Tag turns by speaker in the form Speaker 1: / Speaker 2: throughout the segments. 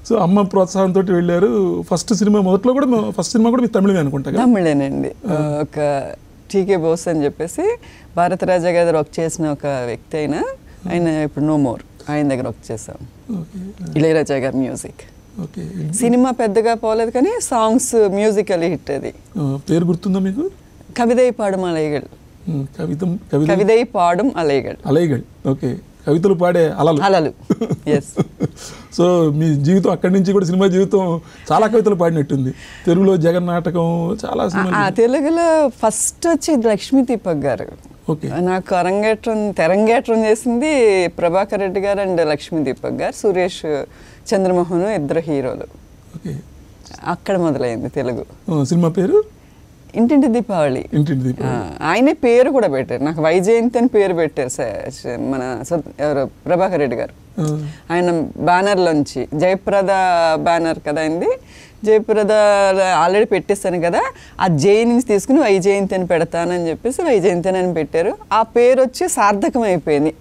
Speaker 1: So అమ్మ ప్రోత్సాహంతో వెళ్ళారు ఫస్ట్ సినిమా మొదట్లో కూడా ఫస్ట్ సినిమా కూడా మీ తమిళమే అనుకుంటా కదా?
Speaker 2: తమిళేనండి ఒక టీకే బోస్ అని చెప్పేసి భారతరాజా గారు వర్క్ చేసిన ఒక వ్యక్తి అయినా ఆయన ఇప్పుడు నో మోర్ ఆయన దగ్గర వర్క్ చేసాం
Speaker 1: ఓకే
Speaker 2: ఇళయరాజా గారి మ్యూజిక్
Speaker 1: ఓకే
Speaker 2: సినిమా పెద్దగా పోలేదు కానీ సాంగ్స్ మ్యూజికల్ హిట్ అది
Speaker 1: ఆ, పేరు గుర్తుందా మీకు
Speaker 2: కవిదై పాடும் అలైగల్
Speaker 1: ఉమ్, కవితం కవిత
Speaker 2: కవిదై పాடும் అలైగల్
Speaker 1: అలైగడ్ ఓకే కవితలు పాడే అలలు
Speaker 2: అలలు ఎస్
Speaker 1: సో మీ జీవితం అక్కడి నుంచి కూడా సినిమా జీవితం చాలా కవితలు పాడినట్టుంది తెలుగులో జగన్ నాటకం చాలా సినిమాలు
Speaker 2: ఆ తెలుగులో ఫస్ట్ వచ్చి లక్ష్మీ దీపక్ గారు
Speaker 1: ఓకే
Speaker 2: నాకు అరంగేట్రం తెరంగేట్రం చేసింది ప్రభాకర్ రెడ్డి గారు అండ్ లక్ష్మీ దీపక్ గారు సురేష్ చంద్రమోహన్ ఇద్దరు హీరోలు
Speaker 1: ఓకే
Speaker 2: అక్కడ మొదలైంది తెలుగు
Speaker 1: ఆ, సినిమా పేరు
Speaker 2: ఇంటింటి దీపావళి
Speaker 1: ఇంటింటి దీపం
Speaker 2: ఆ, ఆయనే పేరు కూడా పెట్టారు నాకు వైజయంతి అని పేరు పెట్టారు స- మన స- ఎవరు ప్రభాకర్ రెడ్డి గారు
Speaker 1: ఆ,
Speaker 2: ఆయన బ్యానర్లోంచి జయప్రద బ్యానర్ కదా అయింది జయప్రద ఆల్రెడీ పెట్టేస్తాను కదా ఆ జై నుంచి తీసుకుని వైజయంతి అని పెడతానని చెప్పేసి వైజయంతి అని పెట్టారు ఆ పేరు వచ్చి సార్థకం అయిపోయింది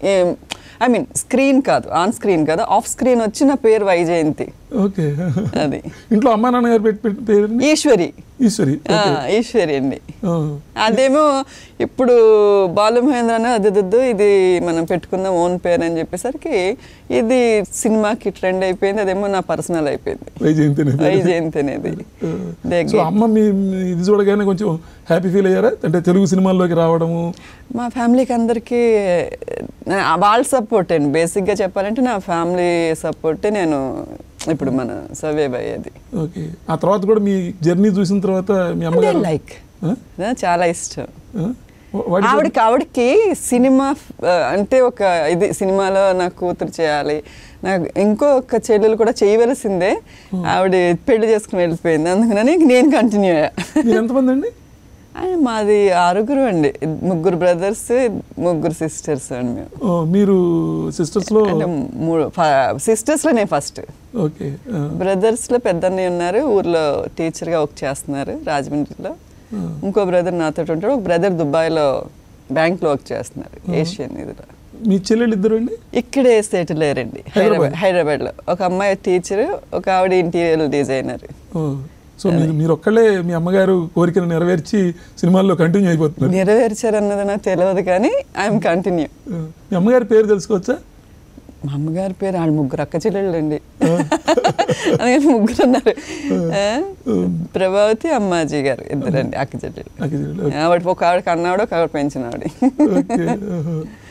Speaker 2: ఐ మీన్ స్క్రీన్ కాదు ఆన్ స్క్రీన్ కాదు ఆఫ్ స్క్రీన్ వచ్చి నా పేరు వైజయంతి
Speaker 1: ఓకే
Speaker 2: అది
Speaker 1: ఇంట్లో అమ్మా నాన్నగారు పెట్టి పెట్టిన పేరు
Speaker 2: ఈశ్వరి
Speaker 1: ఈశ్వరి
Speaker 2: ఆ, ఈశ్వరి అండి
Speaker 1: ఆ,
Speaker 2: అదేమో ఇప్పుడు బాలు మహేంద్ర అని అది దుద్దు ఇది మనం పెట్టుకుందాం ఓన్ పేరు అని చెప్పేసరికి ఇది సినిమాకి ట్రెండ్ అయిపోయింది అదేమో నా పర్సనల్ అయిపోయింది
Speaker 1: వైజయంతి అనే పేరు.
Speaker 2: వైజయంతి అనేది
Speaker 1: ఆ,
Speaker 2: They
Speaker 1: సో
Speaker 2: gave-
Speaker 1: అమ్మ మీ మీ ఇది చూడగానే కొంచెం హ్యాపీ ఫీల్ అయ్యారా అంటే తెలుగు సినిమాల్లోకి రావడము
Speaker 2: మా ఫ్యామిలీకి అందరికీ నా- వాళ్ళ సపోర్ట్ అండి బేసిక్గా చెప్పాలంటే నా ఫ్యామిలీ సపోర్టే నేను ఇప్పుడు మన సర్వైవ్ అయ్యేది
Speaker 1: ఓకే ఆ తర్వాత కూడా మీ జర్నీ చూసిన తర్వాత మీ అమ్మగారు
Speaker 2: లైక్
Speaker 1: ఆ?
Speaker 2: చాలా ఇష్టం
Speaker 1: ఆ? What is it?
Speaker 2: ఆవిడకి ఆవిడకి సినిమా ఆ, అంటే ఒక ఇది సినిమాలో నా కూతురు చేయాలి నాకు ఇంకో ఒక చెల్లెలు కూడా చేయవలసిందే ఆవిడ పెళ్లి చేసుకుని వెళ్ళిపోయింది అందుకని నేను కంటిన్యూ అయ్యా
Speaker 1: మీరు ఎంతమంది అండి
Speaker 2: ఆ, మాది ఆరుగురు అండి ముగ్గురు బ్రదర్స్ ముగ్గురు సిస్టర్స్ అండి మేము
Speaker 1: ఓ, మీరు సిస్టర్స్లో
Speaker 2: అంటే మూడు సిస్టర్స్లో నేను ఫస్ట్
Speaker 1: ఓకే ఆ,
Speaker 2: బ్రదర్స్లో పెద్దన్నయ్య ఉన్నారు ఊర్లో టీచర్గా వర్క్ చేస్తున్నారు రాజమండ్రిలో
Speaker 1: ఆ.
Speaker 2: ఇంకో బ్రదర్ నాతో ఉంటాడు ఒక బ్రదర్ దుబాయ్లో బ్యాంక్లో వర్క్ చేస్తున్నారు ఏషియన్ ఇదిలో
Speaker 1: మీ చెల్లెళ్ళు ఇద్దరు అండి
Speaker 2: ఇక్కడే సెటిల్ అయ్యారండి హైదరాబాద్ హైదరాబాద్లో ఒక అమ్మాయి టీచర్ ఒక ఆవిడ ఇంటీరియర్ డిజైనర్
Speaker 1: ఓ, సో మీరు మీరు ఒక్కళ్ళే మీ అమ్మగారు కోరికను నెరవేర్చి సినిమాల్లో కంటిన్యూ అయిపోతున్నారు
Speaker 2: నెరవేర్చారన్నది నాకు తెలియదు కానీ ఐఎమ్ కంటిన్యూ
Speaker 1: ఆ, మీ అమ్మగారి పేరు తెలుసుకోవచ్చా
Speaker 2: మా అమ్మగారి పేరు వాళ్ళు ముగ్గురు అక్క చెల్లెళ్ళు అండి అలాగే ముగ్గురు ఉన్నారు ఆ? ప్రభావతి అమ్మాజీ గారు ఇద్దరండి అక్క చెల్లెళ్ళు
Speaker 1: నాకు తెలియదు.
Speaker 2: ఆవిడ ఒక ఆవిడ కన్నావిడ ఒక ఆవిడ పెంచినావిడ
Speaker 1: ఓకే ఆహా.